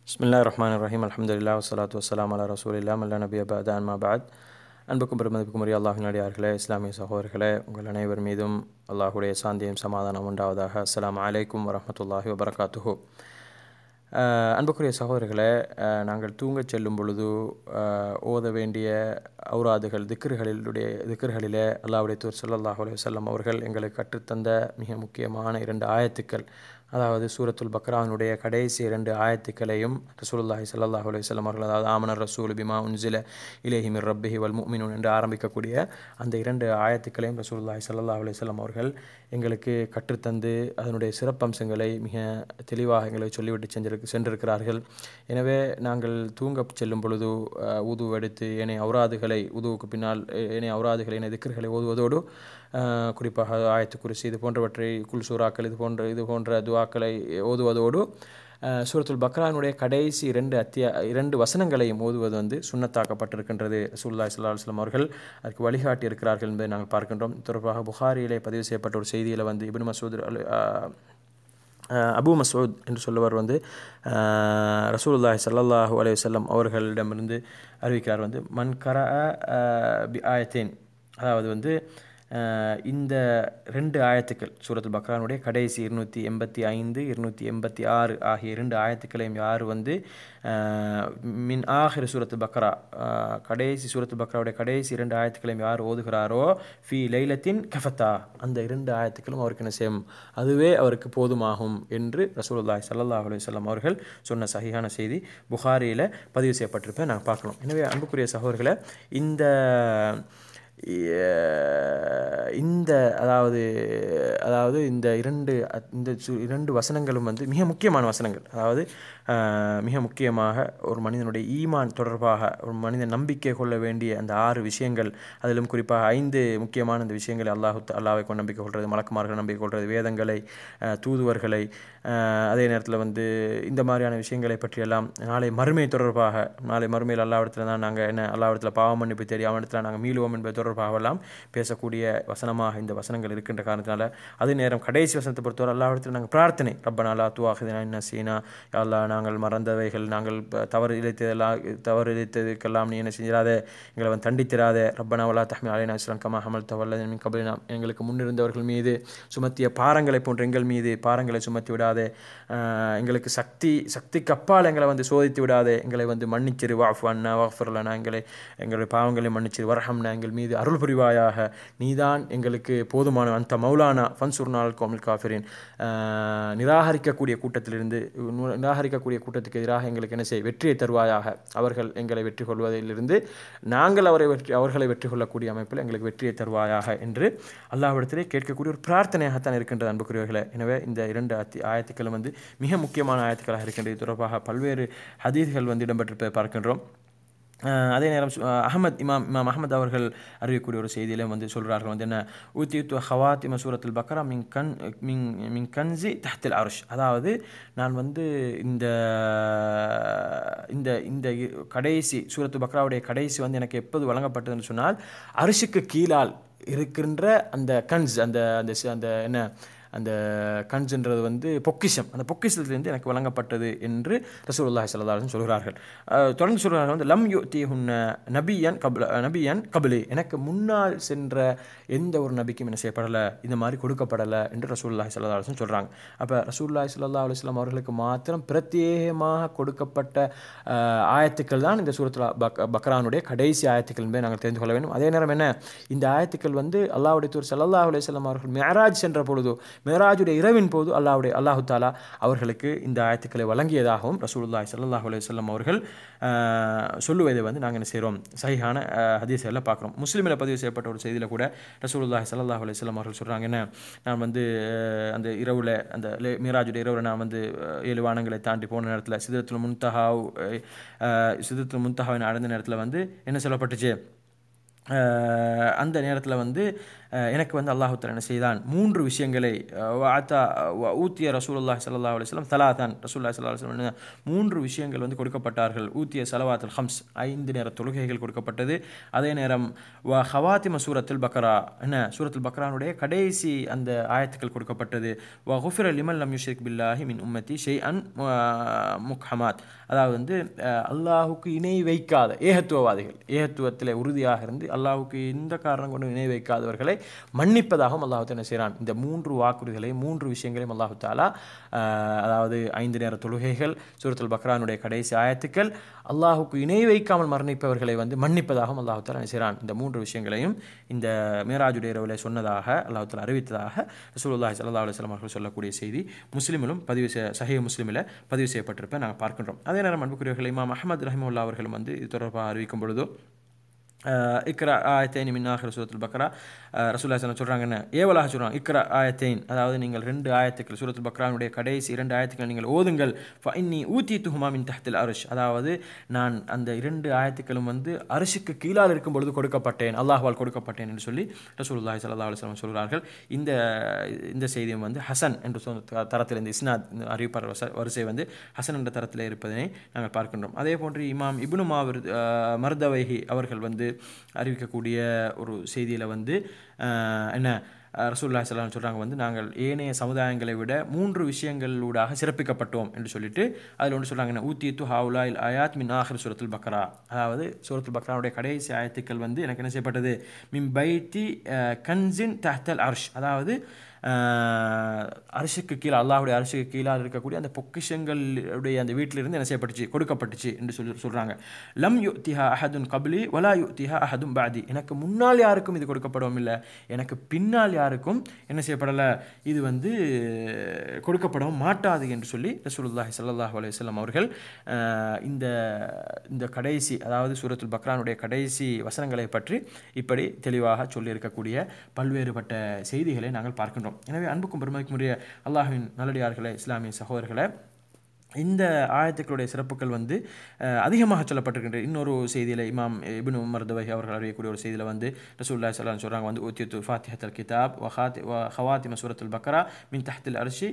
பிஸ்மில்லா ரஹ்மான் ரஹீம் அல்ஹம்துலில்லாஹ் வஸ்ஸலாத்து வஸ்ஸலாம் அலா ரசூலில்லா மல்லா நபி அபாத் அன்மா பாத் அன்புக்கும் பெருமதிப்புக்கும் உரிய அல்லாஹின் அடியார்களே இஸ்லாமிய சகோதரர்களே உங்கள் அனைவர் மீதும் அல்லாஹுடைய சாந்தியும் சமாதானம் உண்டாவதாக அஸ்ஸலாமு அலைக்கும் வரஹ்மத்துல்லாஹி வபரகாத்துஹு அஹ் அன்புக்குரிய சகோதரர்களே அஹ் நாங்கள் தூங்கச் செல்லும் பொழுது அஹ் ஓத வேண்டிய ஔராதுகள் திக்ருகளிலுடைய திக்ருகளிலே அல்லாஹ்வுடைய தூர் ஸல்லல்லாஹு அலைஹி வஸல்லம் அவர்கள் எங்களுக்கு கற்றுத்தந்த மிக முக்கியமான இரண்டு ஆயத்துக்கள் அதாவது சூரத்துல் பக்ராவினுடைய கடைசி இரண்டு ஆயத்துக்களையும் ரசூலுல்லாஹி ஸல்லல்லாஹு அலைஹி வஸல்லம் அவர்கள் அதாவது ஆமனர் ரசூல் பிமா உன்சில இலேஹி மிர் ரப்பிஹி வல் முஃமினூன் என்று ஆரம்பிக்கக்கூடிய அந்த இரண்டு ஆயத்துக்களையும் ரசூலுல்லாஹி ஸல்லல்லாஹு அலைஹி வஸல்லம் அவர்கள் எங்களுக்கு கற்றுத்தந்து அதனுடைய சிறப்பம்சங்களை மிக தெளிவாக எங்களுக்கு சொல்லிவிட்டு சென்றிருக்கு சென்றிருக்கிறார்கள் எனவே நாங்கள் தூங்க செல்லும் பொழுது அஹ், உது எடுத்து ஏனைய ஔராதுகளை உதுவுக்கு பின்னால் அஹ், ஏனைய ஔராதுகளை ஏனைய திக்ருகளை ஓதுவதோடு அஹ், குறிப்பாக ஆயத்து குருசி இது போன்றவற்றை குல் சூறாக்கள் இது போன்ற இது போன்ற துவாக்களை ஓதுவதோடு அஹ், சூரத்துல் பக்ரானுடைய கடைசி இரண்டு அத்தியா இரண்டு வசனங்களையும் ஓதுவது வந்து சுண்ணத்தாக்கப்பட்டிருக்கின்றது ரசூலுல்லாஹி ஸல்லல்லாஹு அலைஹி வஸல்லம் அவர்கள் அதுக்கு வழிகாட்டி இருக்கிறார்கள் என்பதை நாங்கள் பார்க்கின்றோம் இது தொடர்பாக புகாரியிலே பதிவு செய்யப்பட்ட ஒரு செய்தியில் வந்து இப்னு மசூத் அல்- அஹ், அஹ் அபு மசூத் என்று சொல்லுவர் வந்து அஹ், ரசூலுல்லாஹி ஸல்லல்லாஹு அலைஹி வஸல்லம் அவர்களிடமிருந்து அறிவிக்கிறார் வந்து மன் கர பி ஆயத்தேன் அதாவது வந்து அஹ், இந்த ரெண்டு ஆயத்துக்கள் சூரத்துல் பக்ரானுடைய கடைசி இருநூற்றி எண்பத்தி ஐந்து இருநூற்றி எண்பத்தி ஆறு ஆகிய இரண்டு ஆயத்துக்களையும் யார் வந்து அஹ், மின் ஆஹிர் சூரத்து பக்ரா அஹ், கடைசி சூரத்து பக்ராவுடைய கடைசி இரண்டு ஆயத்துக்களையும் யார் ஓதுகிறாரோ ஃபி லைலத்தின் கஃபத்தா அந்த இரண்டு ஆயத்துக்களும் அவருக்கு என்ன செய்யும் அதுவே அவருக்கு போதுமாகும் என்று ரசூலுல்லாஹி ஸல்லல்லாஹு அலைஹி வஸல்லம் அவர்கள் சொன்ன சஹீஹான செய்தி புகாரியில் பதிவு செய்யப்பட்டிருப்பதை நாங்கள் பார்க்கலாம் எனவே அன்புக்குரிய சகோதரர்களை இந்த அஹ், இந்த அதாவது அதாவது இந்த இரண்டு அ- இந்த சு- இரண்டு வசனங்களும் வந்து மிக முக்கியமான வசனங்கள் அதாவது அஹ், மிக முக்கியமாக ஒரு மனிதனுடைய ஈமான் தொடர்பாக ஒரு மனிதன் நம்பிக்கை கொள்ள வேண்டிய அந்த ஆறு விஷயங்கள் அதிலும் குறிப்பாக ஐந்து முக்கியமான இந்த விஷயங்களை அல்லாஹு அல்லாவை கொண்டு நம்பிக்கை கொள்வது மலக்குமார்கள் நம்பிக்கை கொள்வது வேதங்களை அஹ், தூதுவர்களை அஹ், அதே நேரத்தில் வந்து இந்த மாதிரியான விஷயங்களை பற்றியெல்லாம் நாளை மறுமை தொடர்பாக நாளை மறுமையில் அல்லாவிடத்தில் தான் நாங்கள் என்ன அல்லாவிடத்தில் பாவம் மன்னிப்பு தேடி அவனிடத்தில் நாங்கள் மீளுவோம் என்பது தொடர்பாகலாம் பேசக்கூடிய வசனமாக இந்த வசனங்கள் இருக்கின்ற காரணத்தினால அதே நேரம் கடைசி வசனத்தை பொறுத்தவரை அல்லாவிடத்தில் நாங்கள் பிரார்த்தனை ரப்பனா லா துவாஹிதனா இன்ன சீனா அல்லா நாங்கள் மறந்தவைகள் நாங்கள் ப- தவறு இழைத்ததெல்லாம் தவறு இழைத்ததுக்கெல்லாம் நீ என்ன செஞ்சிடாதே எங்களை வந்து தண்டித்திராதே ரப்பனா வலா தஹ்மி அலைனா இஸ்லாம் கமா ஹமல் தவல்ல மின் கபலினா எங்களுக்கு முன்னிருந்தவர்கள் மீது சுமத்திய பாரங்களை போன்ற எங்கள் மீது பாரங்களை சுமத்தி விடாதே ஆஹ் எங்களுக்கு சக்தி சக்திக்கு அப்பால் எங்களை வந்து சோதித்து விடாதே எங்களை வந்து மன்னிச்சிரு வாஃப் அண்ணா வாஃபர்லனா எங்களை எங்களுடைய பாவங்களை மன்னிச்சிரு வரஹம்னா எங்கள் மீது அருள் புரிவாயாக நீதான் எங்களுக்கு போதுமான அந்த மௌலானா ஃபன்சுர்னால் கோமல் காஃபிரின் ஆஹ் நிராகரிக்கக்கூடிய கூட்டத்திலிருந்து நு- நிராகரிக்கக்கூடிய கூட்டத்துக்கு எதிராக எங்களுக்கு என்ன செய் வெற்றியை தருவாயாக அவர்கள் எங்களை வெற்றி கொள்வதிலிருந்து நாங்கள் அவரை வெற்றி அவர்களை வெற்றி கொள்ளக்கூடிய அமைப்பில் எங்களுக்கு வெற்றியை தருவாயாக என்று அல்லாஹ்விடத்திலே கேட்கக்கூடிய ஒரு பிரார்த்தனையாகத்தான் இருக்கின்றது அன்புக்குரியவர்களே எனவே இந்த இரண்டு அத்தி ஆயத்துக்களும் வந்து மிக முக்கியமான ஆயத்துக்களாக இருக்கின்றது இது தொடர்பாக பல்வேறு ஹதீஸ்கள் வந்து இடம்பெற்றிருப்பதை பார்க்கின்றோம் அஹ் அதே நேரம் சு- அஹ் அஹ்மத் இமாம் இமாம் அஹ்மத் அவர்கள் அறிவிக்கக்கூடிய ஒரு செய்தியிலும் வந்து சொல்கிறார்கள் வந்து என்ன ஊத்தியுத்து ஹவாத்திம சூரத்துல் பக்ரா மின் கண் மின் மின் கன்சி தஹத்தில் அருஷ் அதாவது நான் வந்து இந்த இந்த இந்த இ- கடைசி சூரத்து பக்ராவுடைய கடைசி வந்து எனக்கு எப்போது வழங்கப்பட்டதுன்னு சொன்னால் அரிசிக்கு கீழால் இருக்கின்ற அந்த கன்ஸ் அந்த அந்த சி- அந்த என்ன அந்த கன்ஸ்ன்றது வந்து பொக்கிஷம் அந்த பொக்கிஷத்திலிருந்து எனக்கு வழங்கப்பட்டது என்று ரசூலுல்லாஹி ஸல்லல்லாஹு அலைஹி வஸல்லம் சொல்கிறார்கள் அஹ் தொடர்ந்து சொல்கிறார்கள் வந்து லம் யுத்தி ஹுன்ன நபியன் கபில நபியன் கபிலி எனக்கு முன்னால் சென்ற எந்த ஒரு நபிக்கும் என்ன செய்யப்படலை இந்த மாதிரி கொடுக்கப்படலை என்று ரசூலுல்லாஹி ஸல்லல்லாஹு அலைஹி வஸல்லம் சொல்கிறாங்க அப்போ ரசூலுல்லாஹி ஸல்லல்லாஹு அலைஹி வஸல்லம் அவர்களுக்கு மாத்திரம் பிரத்யேகமாக கொடுக்கப்பட்ட அஹ், ஆயத்துக்கள் தான் இந்த சூரத்துல பக் பக்ரானுடைய கடைசி ஆயத்துக்கள் என்பதை நாங்கள் தெரிந்து கொள்ள வேண்டும் அதே நேரம் என்ன இந்த ஆயத்துக்கள் வந்து அல்லாஹ்வுடைய தூர் ஸல்லல்லாஹு அலைஹி வஸல்லம் அவர்கள் மேராஜ் சென்ற பொழுது மேராஜுடைய இரவின் போது அல்லாஹ்வுடைய அல்லாஹு தாலா அவர்களுக்கு இந்த ஆயத்துக்களை வழங்கியதாகவும் ரசூலுல்லாஹி ஸல்லல்லாஹு அலைஹி வஸல்லம் அவர்கள் அஹ், சொல்லுவதை வந்து நாங்கள் என்ன செய்கிறோம் சஹிஹான ஹதீஸ்களில் பார்க்குறோம் முஸ்லீமில் பதிவு செய்யப்பட்ட ஒரு செய்தியில் கூட ரசூலுல்லாஹி ஸல்லல்லாஹு அலைஹி வஸல்லம் அவர்கள் சொல்கிறாங்க என்ன நான் வந்து அஹ், அந்த இரவில் அந்த லே- மீராஜுடைய இரவில் நான் வந்து அஹ், ஏழு வானங்களை தாண்டி போன நேரத்தில் சிதத்துல் முன்தஹாவ் சிதத்துல் முன்தஹாவின் அடைந்த நேரத்தில் வந்து என்ன சொல்லப்பட்டுச்சு அஹ் அந்த நேரத்தில் வந்து அஹ், எனக்கு வந்து அல்லாஹு தஆலா என்ன செய்தான் மூன்று விஷயங்களை அஹ், வஅத்தா வ ஊத்திய ரசூலுல்லாஹி ஸல்லல்லாஹு அலைஹி வஸல்லம் தலாதான் ரசூலுல்லாஹி ஸல்லல்லாஹு அலைஹி வஸல்லம் மூன்று விஷயங்கள் வந்து கொடுக்கப்பட்டார்கள் ஊத்திய சலவாத்துல் ஹம்ஸ் ஐந்து நேர தொழுகைகள் கொடுக்கப்பட்டது அதே நேரம் வ ஹவாத்திம சூரத்துல் பக்ரா என்ன சூரத்துல் பக்ரானுடைய கடைசி அந்த ஆயத்துக்கள் கொடுக்கப்பட்டது வ குஃபிர லிமன் லம் யுஷ்ரிக் பில்லாஹி மின் உம்மத்தி ஷெய் அன் முக்ஹமாத் அதாவது வந்து அஹ், அல்லாஹுக்கு இணை வைக்காத ஏகத்துவவாதிகள் ஏகத்துவத்தில் உறுதியாக இருந்து அல்லாஹுக்கு எந்த காரணம் கொண்டு இணை வைக்காதவர்களை மன்னிப்பதாகவும் அல்லாஹு என்ன செய்கிறான் இந்த மூன்று வாக்குறுதிகளையும் மூன்று விஷயங்களையும் அல்லாஹு தாலா அஹ், அதாவது ஐந்து நேர தொழுகைகள் சூரத்துல் பக்ரானுடைய கடைசி ஆயத்துக்கள் அல்லாஹுக்கு இணை வைக்காமல் மரணிப்பவர்களை வந்து மன்னிப்பதாகவும் அல்லாஹு தாலா என்ன செய்கிறான் இந்த மூன்று விஷயங்களையும் இந்த மேராஜுடைய இரவில் சொன்னதாக அல்லாஹு தாலா அறிவித்ததாக ரசூலுல்லாஹி ஸல்லல்லாஹு அலைஹி வஸல்லம் அவர்கள் சொல்லக்கூடிய செய்தி முஸ்லிமிலும் பதிவு செய் சஹீஹ் முஸ்லிமில் பதிவு செய்யப்பட்டிருப்ப நாங்கள் பார்க்கின்றோம் அதே நேரம் அன்புக்குரியவர்கள் இமாம் அஹமது ரஹிமுல்லா அவர்களும் வந்து இது தொடர்பாக அறிவிக்கும் பொழுதோ அஹ், இக்ரா ஆயத்தைன் மின் ஆஹிர் சூரத்துல் பக்ரா அஹ், ரசூலுல்லாஹி ஸல்லல்லாஹு சொல்கிறாங்கன்னு ஏவலாக சொல்கிறாங்க இக்ரா ஆயத்தைன் அதாவது நீங்கள் ரெண்டு ஆயத்துக்கள் சூரத்துல் பக்ரானுடைய கடைசி இரண்டு ஆயத்துக்கள் நீங்கள் ஓதுங்கள் ஃபஇன்னி ஊத்தி துஹுமா மின் தஹ்தில் அரிஷ் அதாவது நான் அந்த இரண்டு ஆயத்துக்களும் வந்து அரிசுக்கு கீழால் இருக்கும் பொழுது கொடுக்கப்பட்டேன் அல்லாஹ்வால் கொடுக்கப்பட்டேன் என்று சொல்லி ரசூலுல்லாஹி ஸல்லல்லாஹு அலைஹி வஸல்லம் சொல்கிறார்கள் இந்த இந்த செய்தியும் வந்து ஹசன் என்று சொன்ன த- தரத்தில் இந்த இஸ்னாத் இந்த அறிவிப்பார் வச- வரிசை வந்து ஹசன் என்ற தரத்தில் இருப்பதனை நாங்கள் பார்க்கின்றோம் அதே போன்று இமாம் இப்னு மாவிர் அஹ், மர்தவைஹி அவர்கள் வந்து அறிவிக்கக்கூடிய ஒரு செய்தியில் வந்து அஹ், என்ன அஹ், ரசூலுல்லாஹி ஸல்லல்லாஹு அலைஹி சொல்கிறாங்க வந்து நாங்கள் ஏனைய சமுதாயங்களை விட மூன்று விஷயங்களூடாக சிறப்பிக்கப்பட்டோம் என்று சொல்லிட்டு அதில் ஒன்று சொல்கிறாங்க என்ன ஊத்தி து ஹவுலா இல் ஆயாத் மின் ஆஹிர் சூரத்துல் பக்ரா அதாவது சூரத்துல் பக்ராவுடைய கடைசி ஆயத்துக்கள் வந்து எனக்கு என்ன செய்யப்பட்டது மின் பைத்தி அஹ், கன்சின் தஹ்தல் அர்ஷ் அதாவது அஹ், அரிசிக்கு கீழே அல்லாஹ்வுடைய அரிசிக்கு கீழே இருக்கக்கூடிய அந்த பொக்கிஷங்களுடைய அந்த வீட்டிலிருந்து என்ன செய்யப்பட்டுச்சு கொடுக்கப்பட்டுச்சு என்று சொல்லி சொல்கிறாங்க லம் யு திஹா அஹதுன் கபிலி வலா யு திஹா அஹதும் பாதி எனக்கு முன்னால் யாருக்கும் இது கொடுக்கப்படவும் இல்லை எனக்கு பின்னால் யாருக்கும் என்ன செய்யப்படலை இது வந்து கொடுக்கப்படவும் மாட்டாது என்று சொல்லி ரசூலுல்லாஹி ஸல்லல்லாஹு அலைஹி வஸல்லம் அவர்கள் அஹ், இந்த இந்த கடைசி அதாவது சூரத்துல் பக்ரானுடைய கடைசி வசனங்களை பற்றி இப்படி தெளிவாக சொல்லியிருக்கக்கூடிய பல்வேறுபட்ட செய்திகளை நாங்கள் பார்க்கின்றோம் எனவே அன்புக்கும் பெருமைக்கும் உரிய அல்லாஹ்வின் நல்லடியார்களே இஸ்லாமிய சகோதரர்களே இந்த ஆயத்துக்களுடைய சிறப்புகள் வந்து அஹ், அதிகமாக சொல்லப்பட்டிருக்கின்ற இன்னொரு செய்தியில் இமாம் இப்னு மர்தவை அவர்கள் அறியக்கூடிய ஒரு செய்தியில் வந்து ரசூல்லா சலாம் சொல்கிறாங்க வந்து ஊத்தியத்து ஃபாத்திஹத்தல் கிதாப் வஹாத்தி வ ஹவாத்திம சூரத்துல் பக்ரா மின் தஹ்தில் அரிசி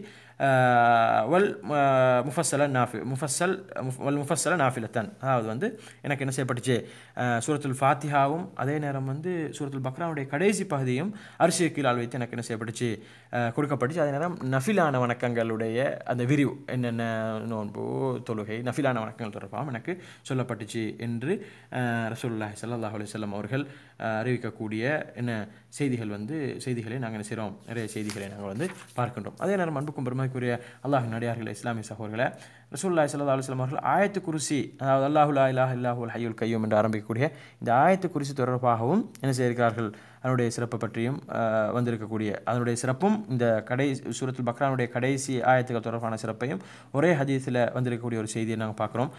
வல் அஹ், முஃபஸ்ஸல நாஃபி முஃபஸ்ஸல் முஃப்- வல் முஃபஸ்ஸல நாஃபிலத்தன் அதாவது வந்து எனக்கு என்ன செய்யப்பட்டுச்சு அஹ், சூரத்துல் ஃபாத்திஹாவும் அதே நேரம் வந்து சூரத்துல் பக்ராவுடைய கடைசி பகுதியும் அரிசியை கீழால் வைத்து எனக்கு என்ன செய்யப்பட்டுச்சு அஹ், கொடுக்கப்பட்டுச்சு அதே நேரம் நஃபிலான வணக்கங்களுடைய அந்த விரிவு என்னென்ன நோன்பு தொழுகை நஃபிலான வணக்கங்கள் தொடர்பாக எனக்கு சொல்லப்பட்டுச்சு என்று அஹ், ரசூலுல்லாஹி ஸல்லல்லாஹு அலைஹி வஸல்லம் அவர்கள் அஹ், அறிவிக்கக்கூடிய என்ன செய்திகள் வந்து செய்திகளை நாங்கள் என்ன செய்கிறோம் நிறைய செய்திகளை நாங்கள் வந்து பார்க்கின்றோம் அதே நேரம் அன்புக்கும் பெருமைக்குரிய அல்லாஹ் நடிகார்களே இஸ்லாமிய சகோதரர்களை ரசூலுல்லாஹி ஸல்லல்லாஹு அலைஹி வஸல்லம் அவர்கள் ஆயத்து குருசி அதாவது அல்லாஹு லா இலாஹ இல்லாஹுல் ஹய்யுல் கையூம் என்று ஆரம்பிக்கக்கூடிய இந்த ஆயத்து குருசி தொடர்பாகவும் என்ன செய்திருக்கிறார்கள் அதனுடைய சிறப்பை பற்றியும் அஹ், வந்திருக்கக்கூடிய அதனுடைய சிறப்பும் இந்த கடை சூரத்துல் பக்ரானுடைய கடைசி ஆயத்துக்கள் தொடர்பான சிறப்பையும் ஒரே ஹதீஸில் வந்திருக்கக்கூடிய ஒரு செய்தியை நாங்கள் பார்க்குறோம்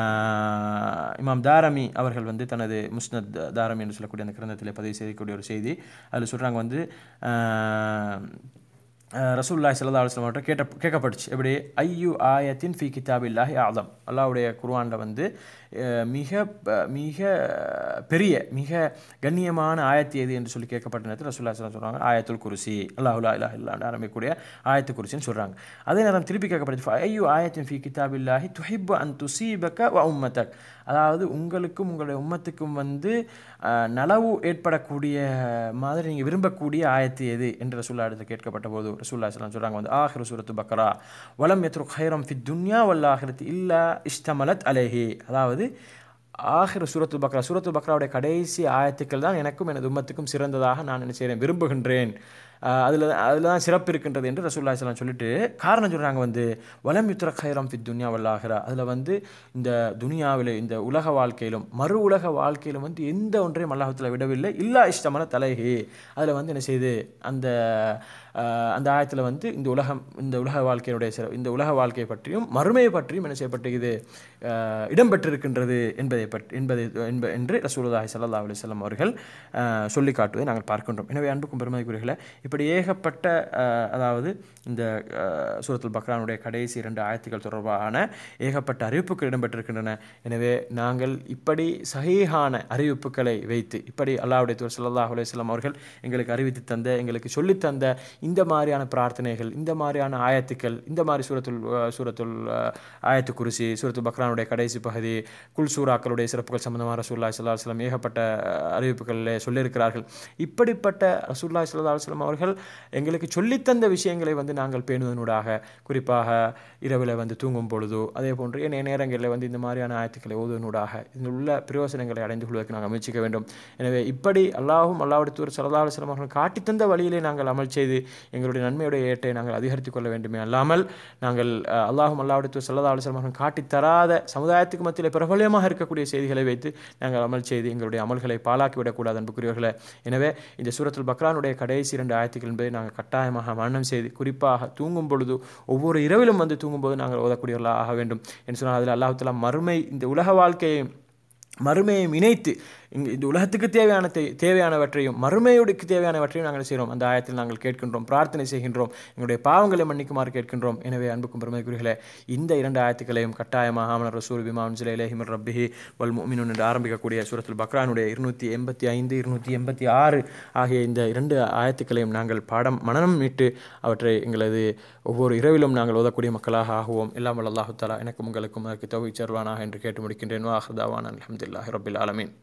இமாம் தாரமி அவர்கள் வந்து தனது முஸ்னத் தாரமி என்று சொல்லக்கூடிய அந்த கிரந்தத்தில் பதிவு செய்யக்கூடிய ஒரு செய்தி அதில் சொல்கிறாங்க வந்து அஹ், அஹ் ரசூலுல்லாஹி ஸல்லல்லாஹு அலைஹி வஸல்லம் அவர்கிட்ட கேட்ட கேட்கப்பட்டுச்சு எப்படி ஐயு ஆயத்தின் ஃபி கிதாபில்லாஹி ஆதம் அல்லாஹ்வுடைய குர்ஆனில் வந்து அஹ், மிக ப- மிக பெரிய மிக கண்ணியமான ஆயத்து எது என்று சொல்லி கேட்கப்பட்ட நேரத்தில் ரசூலுல்லாஹி ஸல்லல்லாஹு அலைஹி வஸல்லம் சொல்றாங்க ஆயத்துல் குருசி அல்லாஹு லா இலாஹ இல்லான்னு ஆரம்பிக்கக்கூடிய ஆயத்து குருசின்னு சொல்கிறாங்க அதே நேரம் திருப்பி கேட்கப்பட்டுச்சு ஐயு ஆயத்தின் ஃபி கிதாபில்லாஹி துஹிப்பு அன் துசீபக வ உம்மத்தக் அதாவது உங்களுக்கும் உங்களுடைய உம்மத்துக்கும் வந்து அஹ், நலவு ஏற்படக்கூடிய மாதிரி நீங்கள் விரும்பக்கூடிய ஆயத்து எது என்று ரசூல்லா இடத்துல கேட்கப்பட்ட போது ரசூல்லா ஸல்லல்லாஹு சொல்கிறாங்க வந்து ஆஹிரு சூரத்து பக்ரா வலம் எத்ரு ஹைரம் ஃபி துன்யா வல் ஆஹிரத்து இல்லா இஷ்டமலத் அலேஹி அதாவது ஆஹிர சூரத்து பக்ரா சூரத்து பக்ராவுடைய கடைசி ஆயத்துக்கள் தான் எனக்கும் எனது உம்மத்துக்கும் சிறந்ததாக நான் என்ன செய்கிறேன் விரும்புகின்றேன் அதில் அதில் தான் சிறப்பு இருக்கின்றது என்று ரசூல்லா ஸல்லல்லாஹு சொல்லிட்டு காரணம் சொல்கிறாங்க வந்து வலம் யுத்ர ஹைரம் ஃபித் துன்யா வல்லாஹிரா அதில் வந்து இந்த துனியாவில் இந்த உலக வாழ்க்கையிலும் மறு உலக வாழ்க்கையிலும் வந்து எந்த ஒன்றையும் அல்லாஹத்தில் விடவில்லை இல்லா இஷ்டமான தலைகி அதில் வந்து என்ன செய்யுது அந்த ஆஹ் அந்த ஆயத்தில் வந்து இந்த உலகம் இந்த உலக வாழ்க்கையினுடைய சிற இந்த உலக வாழ்க்கை பற்றியும் மறுமையை பற்றியும் என்ன செய்யப்பட்டு இது ஆஹ் இடம்பெற்றிருக்கின்றது என்பதை பற்றி என்பதை என்ப என்று ரசூலுல்லாஹி ஸல்லல்லாஹு அலைஹி வஸல்லம் அவர்கள் ஆஹ் சொல்லி காட்டுவதை நாங்கள் பார்க்கின்றோம் எனவே அன்புக்கும் பெருமதிக்குரியர்களே இப்படி ஏகப்பட்ட ஆஹ் அதாவது இந்த ஆஹ் சூரத்துல் பக்ரானுடைய கடைசி இரண்டு ஆயத்துக்கள் தொடர்பான ஏகப்பட்ட அறிவிப்புகள் இடம்பெற்றிருக்கின்றன எனவே நாங்கள் இப்படி சஹீஹான அறிவிப்புகளை வைத்து இப்படி அல்லாஹ்வுடைய தூர் ஸல்லல்லாஹு அலைஹி வஸல்லம் அவர்கள் எங்களுக்கு அறிவித்து தந்த எங்களுக்கு சொல்லித் தந்த இந்த மாதிரியான பிரார்த்தனைகள் இந்த மாதிரியான ஆயத்துக்கள் இந்த மாதிரி சூரத்துல் அஹ், சூரத்துல் அஹ், ஆயத்து குருசி சூரத்துல் பக்ரானுடைய கடைசி பகுதி குல் சூறாக்களுடைய சிறப்புகள் சம்பந்தமாக ரசூல்லாய் சல்லா அலுவலம் ஏகப்பட்ட அஹ், அறிவிப்புகளில் சொல்லியிருக்கிறார்கள் இப்படிப்பட்ட ரசூல்லாய் சல்லா அலுவலம் அவர்கள் எங்களுக்கு சொல்லித்தந்த விஷயங்களை வந்து நாங்கள் பேணுவதனூடாக குறிப்பாக இரவில் வந்து தூங்கும் பொழுதோ அதே போன்று ஏனைய நேரங்களில் வந்து இந்த மாதிரியான ஆயத்துக்களை ஓதுவதனூடாக இதில் உள்ள பிரயோசனங்களை அடைந்து கொள்வதற்கு நாங்கள் முயற்சிக்க வேண்டும் எனவே இப்படி அல்லாஹும் அல்லாவுடைய தூர் சல்லா அலுவலம் அவர்கள் காட்டித்தந்த வழியிலே நாங்கள் அமல் செய்து எங்களுடைய நன்மையுடைய ஏட்டை நாங்கள் அதிகரித்துக் கொள்ள வேண்டுமே அல்லாமல் நாங்கள் அஹ், அல்லாஹும் அல்லாவுடைய தூர் சல்லா அலுவலம் அவர்கள் காட்டித் தராத சமுதாயத்துக்கு மத்தியில் பிரபலியமாக இருக்கக்கூடிய செய்திகளை வைத்து நாங்கள் அமல் செய்து எங்களுடைய அமல்களை பாழாக்கிவிடக்கூடாது அன்புக்குரியவர்களே எனவே இந்த சூரத்துல் பக்ரானுடைய கடைசி இரண்டு ஆயத்துக்கள் என்பதை நாங்கள் கட்டாயமாக மரணம் செய்து குறிப்பாக தூங்கும் பொழுது ஒவ்வொரு இரவிலும் வந்து தூங்கும்போது நாங்கள் ஓதக்கூடியவர்களாக ஆக வேண்டும் என்று சொன்னால் அதில் அல்லாஹ் தஆலா மறுமை இந்த உலக வாழ்க்கையை மறுமையை இணைத்து இங்கு இந்த உலகத்துக்கு தேவையான தே- தேவையானவற்றையும் மறுமையோடுக்கு தேவையானவற்றையும் நாங்கள் செய்கிறோம் அந்த ஆயத்தில் நாங்கள் கேட்கின்றோம் பிரார்த்தனை செய்கின்றோம் எங்களுடைய பாவங்களை மன்னிக்குமாறு கேட்கின்றோம் எனவே அன்புக்கும் பெருமைக்குரியர்களே இந்த இரண்டு ஆயத்துக்களையும் கட்டாயமாக ஆமனர் ரசூல் பிமான் சிலை இலேஹிமர் ரப்பிஹி வல் முமினுன் என்று ஆரம்பிக்கக்கூடிய சூரத்துல் பக்ரானுடைய இருநூற்றி எண்பத்தி ஐந்து இருநூற்றி எண்பத்தி ஆறு ஆகிய இந்த இரண்டு ஆயத்துக்களையும் நாங்கள் பாடம் மனனம் மீட்டு அவற்றை எங்களது ஒவ்வொரு இரவிலும் நாங்கள் ஓதக்கூடிய மக்களாக ஆகுவோம் எல்லாம் வல்ல அல்லாஹு தஆலா எனக்கும் உங்களுக்கும் அதற்கு தௌஃபீக் தருவானாக என்று கேட்டு முடிக்கின்றேன் வாஹ்தாவான் அல்ஹம்துலில்லாஹி ரப்பில் ஆலமீன்